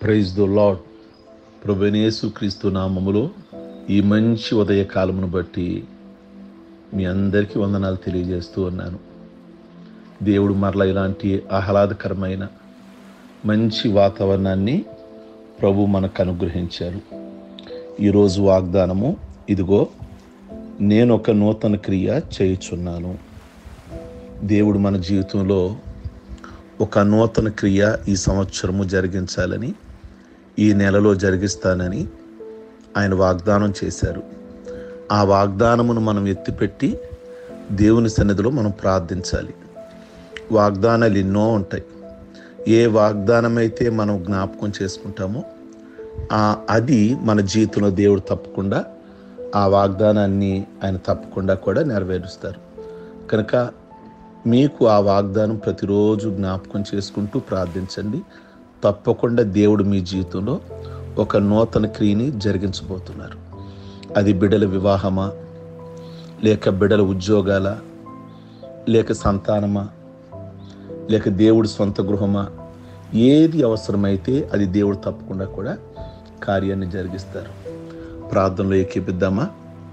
praise the lord ప్రభునేసు క్రీస్తు నామములో ఈ మంచి ఉదయ కాలమును బట్టి మీ అందరికీ వందనాలు తెలియజేస్తూ ఉన్నాను దేవుడు మరలా ఇలాంటి ఆహ్లాదకరమైన మంచి వాతావరణాన్ని ప్రభు మనకు అనుగ్రహించారు ఈరోజు వాగ్దానము ఇదిగో నేను ఒక నూతన క్రియ చేయుచున్నాను దేవుడు మన జీవితంలో ఒక నూతన క్రియ ఈ సంవత్సరము జరిగించాలని ఈ నెలలో జరిగిస్తానని ఆయన వాగ్దానం చేశారు ఆ వాగ్దానమును మనం ఎత్తిపెట్టి దేవుని సన్నిధిలో మనం ప్రార్థించాలి వాగ్దానాలు ఎన్నో ఉంటాయి ఏ వాగ్దానం అయితే మనం జ్ఞాపకం చేసుకుంటామో ఆ అది మన జీవితంలో దేవుడు తప్పకుండా ఆ వాగ్దానాన్ని ఆయన తప్పకుండా కూడా నెరవేరుస్తారు కనుక మీకు ఆ వాగ్దానం ప్రతిరోజు జ్ఞాపకం చేసుకుంటూ ప్రార్థించండి తప్పకుండా దేవుడు మీ జీవితంలో ఒక నూతన క్రియని జరిగించబోతున్నారు అది బిడల వివాహమా లేక బిడల ఉద్యోగాల లేక సంతానమా లేక దేవుడి సొంత గృహమా ఏది అవసరమైతే అది దేవుడు తప్పకుండా కూడా కార్యాన్ని జరిగిస్తారు ప్రార్థనలో ఏకీపిద్దామా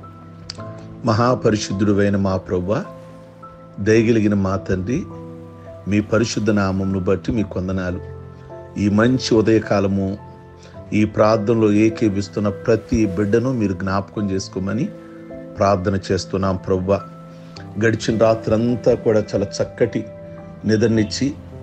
మహాపరిశుద్ధుడువైన మా ప్రభు దయగలిగిన మా తండ్రి మీ పరిశుద్ధ నామమును బట్టి మీ కొందనాలు ఈ మంచి ఉదయకాలము ఈ ప్రార్థనలో ఏకీపిస్తున్న ప్రతి బిడ్డను మీరు జ్ఞాపకం చేసుకోమని ప్రార్థన చేస్తున్నాం ప్రభు గడిచిన రాత్రంతా కూడా చాలా చక్కటి నిద్రనిచ్చి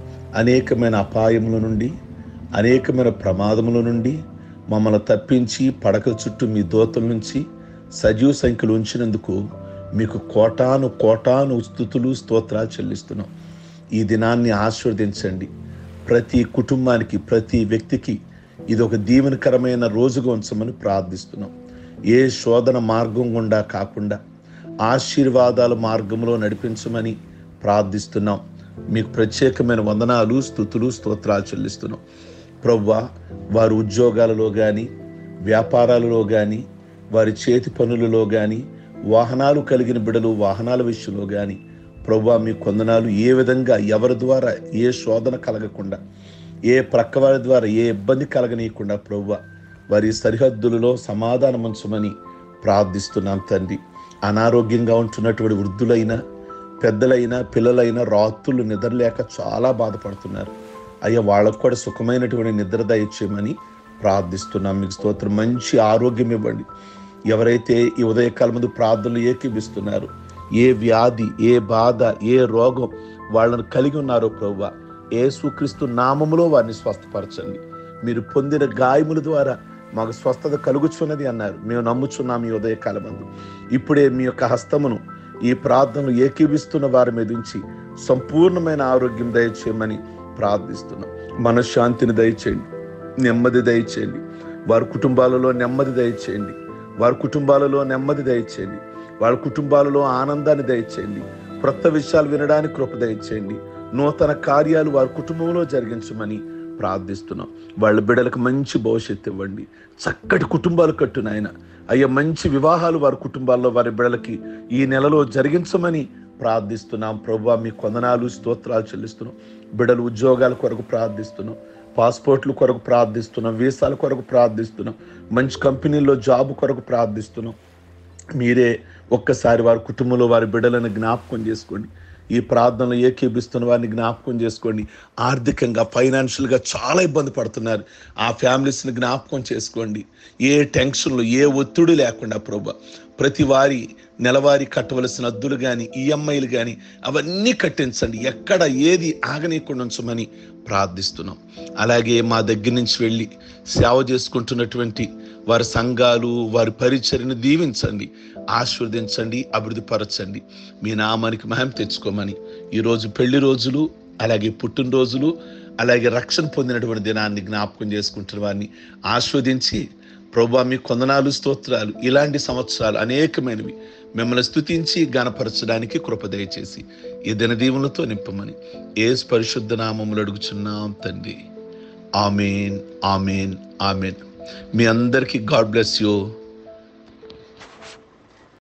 అనేకమైన అపాయముల నుండి అనేకమైన ప్రమాదముల నుండి మమ్మల్ని తప్పించి పడక చుట్టూ మీ దోతల నుంచి సజీవ సంఖ్యలు ఉంచినందుకు మీకు కోటాను కోటాను స్థుతులు స్తోత్రాలు చెల్లిస్తున్నాం ఈ దినాన్ని ఆశీర్వదించండి ప్రతి కుటుంబానికి ప్రతి వ్యక్తికి ఇది ఒక దీవెనకరమైన రోజుగా ఉంచమని ప్రార్థిస్తున్నాం ఏ శోధన మార్గం గుండా కాకుండా ఆశీర్వాదాల మార్గంలో నడిపించమని ప్రార్థిస్తున్నాం మీకు ప్రత్యేకమైన వందనాలు స్థుతులు స్తోత్రాలు చెల్లిస్తున్నాం ప్రవ్వా వారి ఉద్యోగాలలో కానీ వ్యాపారాలలో కానీ వారి చేతి పనులలో కానీ వాహనాలు కలిగిన బిడలు వాహనాల విషయంలో కానీ ప్రభా మీ కొందనాలు ఏ విధంగా ఎవరి ద్వారా ఏ శోధన కలగకుండా ఏ ప్రక్క వారి ద్వారా ఏ ఇబ్బంది కలగనీయకుండా ప్రభు వారి సరిహద్దులలో సమాధానం ఉంచమని ప్రార్థిస్తున్నాం తండ్రి అనారోగ్యంగా ఉంటున్నటువంటి వృద్ధులైనా పెద్దలైనా పిల్లలైనా రాత్రులు నిద్రలేక చాలా బాధపడుతున్నారు అయ్యా వాళ్ళకు కూడా సుఖమైనటువంటి నిద్ర దయచేయమని ప్రార్థిస్తున్నాం మీకు స్తోత్రం మంచి ఆరోగ్యం ఇవ్వండి ఎవరైతే ఈ ఉదయకాలం ముందు ప్రార్థనలు ఏకీపిస్తున్నారు ఏ వ్యాధి ఏ బాధ ఏ రోగం వాళ్ళను కలిగి ఉన్నారో ప్రభు ఏ సుక్రీస్తు నామములో వారిని స్వస్థపరచండి మీరు పొందిన గాయముల ద్వారా మాకు స్వస్థత కలుగుచున్నది అన్నారు మేము నమ్ముచున్నాం ఈ ఉదయకాలం మందు ఇప్పుడే మీ యొక్క హస్తమును ఈ ప్రార్థనలు ఏకీవిస్తున్న వారి మీద ఉంచి సంపూర్ణమైన ఆరోగ్యం దయచేయమని ప్రార్థిస్తున్నాం మనశ్శాంతిని దయచేయండి నెమ్మది దయచేయండి వారి కుటుంబాలలో నెమ్మది దయచేయండి వారి కుటుంబాలలో నెమ్మది దయచేయండి వాళ్ళ కుటుంబాలలో ఆనందాన్ని దయచేయండి క్రొత్త విషయాలు వినడానికి కృప దయచేయండి నూతన కార్యాలు వారి కుటుంబంలో జరిగించమని ప్రార్థిస్తున్నాం వాళ్ళ బిడ్డలకు మంచి భవిష్యత్తు ఇవ్వండి చక్కటి కుటుంబాలు కట్టున ఆయన అయ్యా మంచి వివాహాలు వారి కుటుంబాల్లో వారి బిడ్డలకి ఈ నెలలో జరిగించమని ప్రార్థిస్తున్నాం ప్రభు మీ కొందనాలు స్తోత్రాలు చెల్లిస్తున్నాం బిడ్డలు ఉద్యోగాల కొరకు ప్రార్థిస్తున్నాం పాస్పోర్ట్ల కొరకు ప్రార్థిస్తున్నాం వీసాల కొరకు ప్రార్థిస్తున్నాం మంచి కంపెనీల్లో జాబ్ కొరకు ప్రార్థిస్తున్నాం మీరే ఒక్కసారి వారి కుటుంబంలో వారి బిడ్డలను జ్ఞాపకం చేసుకోండి ఈ ప్రార్థనలు ఏకీపిస్తున్న వారిని జ్ఞాపకం చేసుకోండి ఆర్థికంగా ఫైనాన్షియల్గా చాలా ఇబ్బంది పడుతున్నారు ఆ ఫ్యామిలీస్ని జ్ఞాపకం చేసుకోండి ఏ టెన్షన్లు ఏ ఒత్తిడి లేకుండా ప్రభు ప్రతి వారి నెలవారీ కట్టవలసిన అద్దులు కానీ ఈఎంఐలు కానీ అవన్నీ కట్టించండి ఎక్కడ ఏది ఆగనీయకుండా ఉంచమని ప్రార్థిస్తున్నాం అలాగే మా దగ్గర నుంచి వెళ్ళి సేవ చేసుకుంటున్నటువంటి వారి సంఘాలు వారి పరిచర్ని దీవించండి ఆశీర్వదించండి అభివృద్ధి పరచండి మీ నామానికి మహిమ తెచ్చుకోమని ఈరోజు పెళ్లి రోజులు అలాగే పుట్టినరోజులు అలాగే రక్షణ పొందినటువంటి దినాన్ని జ్ఞాపకం చేసుకుంటున్న వారిని ఆస్వాదించి ప్రభా మీ కొందనాలు స్తోత్రాలు ఇలాంటి సంవత్సరాలు అనేకమైనవి మిమ్మల్ని స్తుతించి గణపరచడానికి కృప దయచేసి ఈ దినదీవులతో నింపమని ఏసు పరిశుద్ధ నామములు అడుగుచున్నాం తండ్రి ఆమెన్ ఆమెన్ ఆమెన్ మీ అందరికీ గాడ్ బ్లెస్ యూ